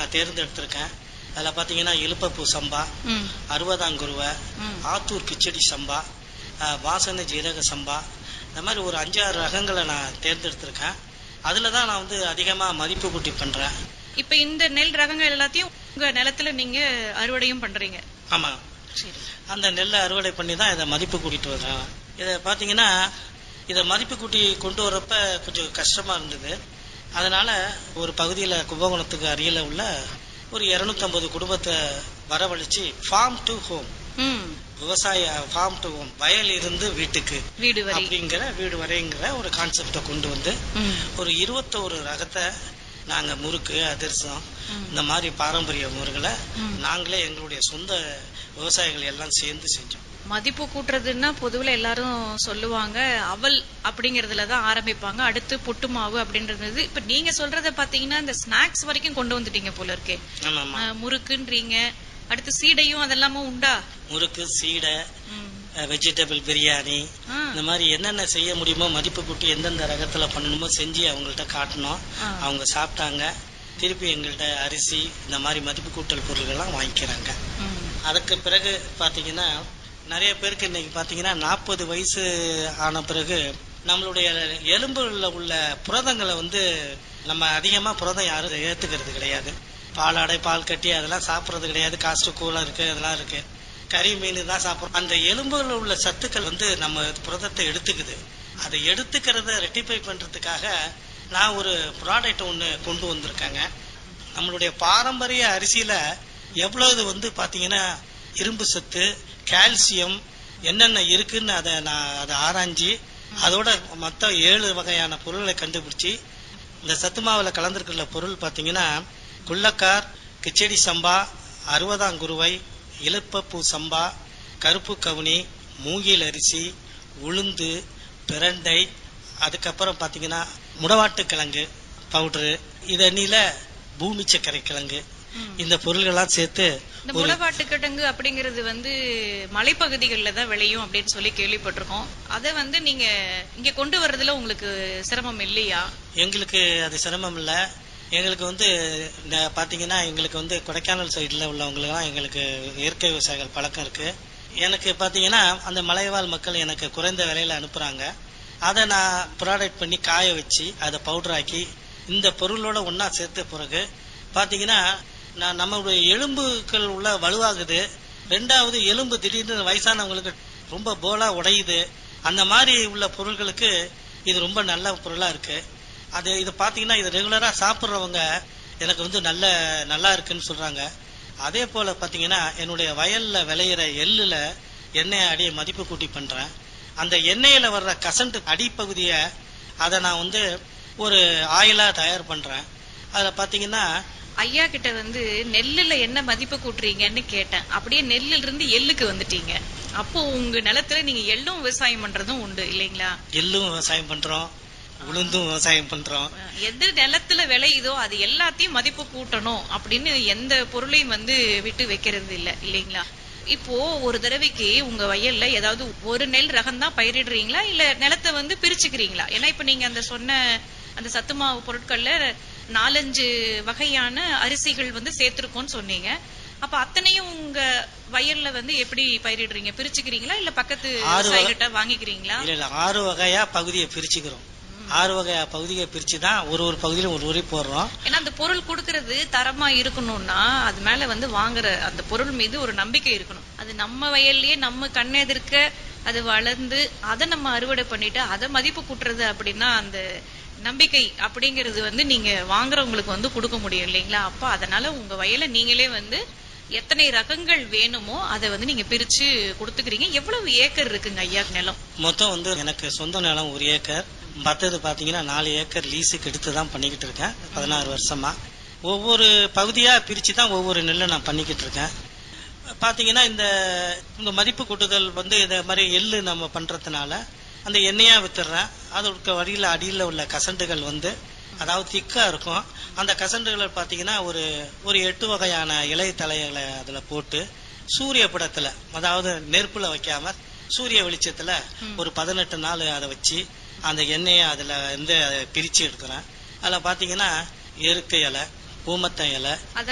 நான் தேர்ந்தெடுத்திருக்கேன் அதில் பார்த்தீங்கன்னா இலுப்பப்பூ சம்பா ம் அறுபதாங்குருவை ம் ஆத்தூர் கிச்சடி சம்பா அஹ், வாசனை ஜீரக சம்பா இந்த மாதிரி ஒரு அஞ்சாறு ரகங்களை நான் தேர்ந்தெடுத்திருக்கேன் அதில் தான் நான் வந்து அதிகமாக மதிப்பு கூட்டி பண்ணுறேன் இப்ப இந்த நெல் ரகங்கள் எல்லாத்தையும் உங்க நிலத்துல நீங்க அறுவடையும் பண்றீங்க ஆமாம் சரி அந்த நெல்லை அறுவடை பண்ணி தான் இதை மதிப்பு கூட்டிட்டு வர்றேன் இதை பார்த்தீங்கன்னா இதை மதிப்பு கூட்டி கொண்டு வரப்ப கொஞ்சம் கஷ்டமாக இருந்தது அதனால ஒரு பகுதியில் கும்பகோணத்துக்கு அருகில் உள்ள ஒரு 250 குடும்பத்தை வரவழைச்சு ஃபார்ம் டு ஹோம் ம் விவசாய ஃபார்ம் டு ஹோம் வயல் இருந்து வீட்டுக்கு வீடு வரி அப்படிங்கிற வீடு வரைங்கிற ஒரு கான்செப்டை கொண்டு வந்து ம் ஒரு இருபத்தோரு ரகத்தை நாங்கள் முறுக்கு அதிரசம் ம். இந்த மாதிரி பாரம்பரிய முறைகளை ம். நாங்களே எங்களுடைய சொந்த விவசாயிகள் எல்லாம் சேர்ந்து செஞ்சோம் மதிப்பு கூட்டுறதுன்னா பொதுவுல எல்லாரும் சொல்லுவாங்க அவல் அப்படிங்கறதுல தான் ஆரம்பிப்பாங்க அடுத்து புட்டு மாவு அப்படின்றது இப்ப நீங்க சொல்றத பாத்தீங்கன்னா இந்த ஸ்நாக்ஸ் வரைக்கும் கொண்டு வந்துட்டீங்க போல இருக்கே ஆமாம்மா அஹ், முறுக்குன்றீங்க அடுத்து சீடையும் அதெல்லாமும் உண்டா முறுக்கு சீடை ம். வெஜிடபிள் பிரியாணி ஆ. இந்த மாதிரி என்னென்ன செய்ய முடியுமோ மதிப்பு கூட்டி எந்தெந்த ரகத்துல பண்ணணுமோ செஞ்சு அவங்கள்ட்ட காட்டினோம் ஆ. அவங்க சாப்பிட்டாங்க திருப்பி எங்கள்கிட்ட அரிசி இந்த மாதிரி மதிப்பு கூட்டல் பொருள்கள்லாம் வாங்கிக்கிறாங்க ம். அதுக்கு பிறகு பாத்தீங்கன்னா நிறைய பேருக்கு இன்னைக்கு பாத்தீங்கன்னா நாற்பது வயசு ஆன பிறகு நம்மளுடைய எலும்புல உள்ள புரதங்களை வந்து நம்ம அதிகமா புரதம் யாரும் ஏத்துக்கிறது கிடையாது பாலாடை பால் கட்டி அதெல்லாம் சாப்பிடுறது கிடையாது காஸ்ட் கூலம் இருக்கு அதெல்லாம் இருக்கு கறி மீன் தான் சாப்பிடுறோம் அந்த எலும்புல உள்ள சத்துக்கள் வந்து நம்ம புரதத்தை எடுத்துக்குது அதை எடுத்துக்கிறத ரெட்டிஃபை பண்றதுக்காக நான் ஒரு ப்ராடக்ட் ஒன்று கொண்டு வந்திருக்கேங்க நம்மளுடைய பாரம்பரிய அரிசியில எவ்வளவு வந்து பாத்தீங்கன்னா இரும்பு சத்து கால்சியம் என்னென்ன இருக்குன்னு அதை நான் அதை ஆராய்ஞ்சி அதோட மொத்த ஏழு வகையான பொருள்களை கண்டுபிடிச்சி இந்த சத்து மாவுல கலந்துருக்கிற பொருள் பாத்தீங்கன்னா குள்ளக்கார் கிச்சடி சம்பா அறுபதாம் குருவை இலுப்பப்பூ சம்பா கருப்பு கவுனி மூங்கில் அரிசி உளுந்து பிரண்டை அதுக்கப்புறம் பாத்தீங்கன்னா முடவாட்டு கிழங்கு பவுடரு இதனில பூமி சர்க்கரை கிழங்கு ம். இந்த பொருள்கள்லாம் சேர்த்து இந்த ஒரு முளவாட்டு கிழங்கு அப்படிங்கிறது வந்து மலைப்பகுதிகளில் தான் விளையும் அப்படின்னு சொல்லி கேள்விப்பட்டிருக்கோம் அதை வந்து நீங்க இங்க கொண்டு வர்றதுல உங்களுக்கு சிரமம் இல்லையா எங்களுக்கு அது சிரமம் இல்லை எங்களுக்கு வந்து இந்த பாத்தீங்கன்னா எங்களுக்கு வந்து கொடைக்கானல் சைடில் உள்ளவங்களுக்குலாம் எங்களுக்கு இயற்கை விவசாயிகள் பழக்கம் இருக்கு எனக்கு பாத்தீங்கன்னா அந்த மலைவாழ் மக்கள் எனக்கு குறைந்த விலையில அனுப்புறாங்க அதை நான் ப்ராடக்ட் பண்ணி காய வச்சு அதை பவுடர் ஆக்கி இந்த பொருளோட ஒண்ணா சேர்த்த பிறகு பாத்தீங்கன்னா நான் நம்மளுடைய எலும்புகள் உள்ள வலுவாகுது ரெண்டாவது எலும்பு திடீர்னு வயசானவங்களுக்கு ரொம்ப போலா உடையுது அந்த மாதிரி உள்ள பொருட்களுக்கு இது ரொம்ப நல்ல பொருளா இருக்கு அது இது பாத்தீங்கன்னா இது ரெகுலரா சாப்பிடுறவங்க எனக்கு வந்து நல்ல நல்லா இருக்குன்னு சொல்றாங்க அதே போல பாத்தீங்கன்னா என்னுடைய வயல்ல விளையிற எள்ளுல எண்ணெய் அடி மதிப்பு கூட்டி பண்றேன் அந்த எண்ணெயில வர்ற கசண்டு அடிப்பகுதியை அதை நான் வந்து ஒரு ஆயிலா தயார் பண்றேன் அதுல பாத்தீங்கன்னா ஐயா கிட்ட வந்து நெல்லுல என்ன மதிப்பு கூட்டுறீங்கன்னு கேட்டேன் அப்படியே நெல்லுல இருந்து எள்ளுக்கு வந்துட்டீங்க அப்போ உங்க நிலத்துல நீங்க எள்ளும் விவசாயம் பண்றதும் உண்டு இல்லைங்களா எள்ளும் விவசாயம் பண்றோம் உளுந்தும் விவசாயம் பண்றோம் எது நிலத்துல விளையுதோ அது எல்லாத்தையும் மதிப்பு கூட்டணும் அப்படின்னு எந்த பொருளையும் வந்து விட்டு வைக்கிறது இல்ல இல்லைங்களா இப்போ ஒரு தடவைக்கு உங்க வயல்ல ஏதாவது ஒரு நெல் ரகம் தான் பயிரிடுறீங்களா இல்ல நிலத்தை வந்து பிரிச்சுக்கிறீங்களா ஏன்னா இப்ப நீங்க அந்த சொன்ன அந்த சத்து மாவு பொருட்கள்ல நாலஞ்சு வகையான அரிசிகள் வந்து சேர்த்திருக்கோம்னு சொன்னீங்க அப்ப அத்தனையும் உங்க வயல்ல வந்து எப்படி பயிரிடுறீங்க பிரிச்சுக்கிறீங்களா இல்ல பக்கத்து ஆறு வகை- விவசாயிகிட்ட வாங்கிக்கிறீங்களா இல்ல இல்ல ஆறு வகையா பகுதியை பிரிச்சுக்கிறோம் ஆறு வகையா பகுதியை பிரிச்சு தான் ஒரு ஒரு பகுதியிலும் ஒரு உரி போடுறோம் ஏன்னா அந்த பொருள் கொடுக்கறது தரமா இருக்கணும்னா அது மேல வந்து வாங்குற அந்த பொருள் மீது ஒரு நம்பிக்கை இருக்கணும் அது நம்ம வயல்லயே நம்ம கண்ணெதிர்க்க அது வளர்ந்து அதை நம்ம அறுவடை பண்ணிட்டு அதை மதிப்பு கூட்டுறது அப்படின்னா அந்த நம்பிக்கை அப்படிங்கிறது வந்து நீங்க வாங்குறவங்களுக்கு வந்து கொடுக்க முடியும் இல்லைங்களா அப்ப அதனால உங்க வயலை நீங்களே வந்து எத்தனை ரகங்கள் வேணுமோ அதை வந்து நீங்க பிரிச்சு கொடுத்துக்கிறீங்க எவ்வளவு ஏக்கர் இருக்குங்க ஐயா நிலம் மொத்தம் வந்து எனக்கு சொந்த நிலம் ஒரு ஏக்கர் மற்றது பாத்தீங்கன்னா நாலு ஏக்கர் லீஸுக்கு எடுத்து தான் பண்ணிக்கிட்டு இருக்கேன் பதினாறு வருஷமா ஒவ்வொரு பகுதியா பிரிச்சு தான் ஒவ்வொரு நெல்லை நான் பண்ணிக்கிட்டு இருக்கேன் பாத்தீங்கன்னா இந்த இந்த மதிப்பு கூட்டுதல் வந்து இத மாதிரி எள்ளு நம்ம பண்றதுனால அந்த எண்ணெயா வித்துடுறேன் அதோட வழியில அடியில உள்ள கசண்டுகள் வந்து அதாவது திக்கா இருக்கும் அந்த கசண்டுகளை பாத்தீங்கன்னா ஒரு ஒரு எட்டு வகையான இலை தலைகளை அதுல போட்டு சூரிய படத்துல அதாவது நெருப்புல வைக்காம சூரிய வெளிச்சத்துல ஒரு பதினெட்டு நாள் அதை வச்சு அந்த எண்ணெயை அதுல வந்து அதை பிரிச்சு எடுக்கிறேன் அதுல பாத்தீங்கன்னா எருக்க இலை ஊமத்த இலை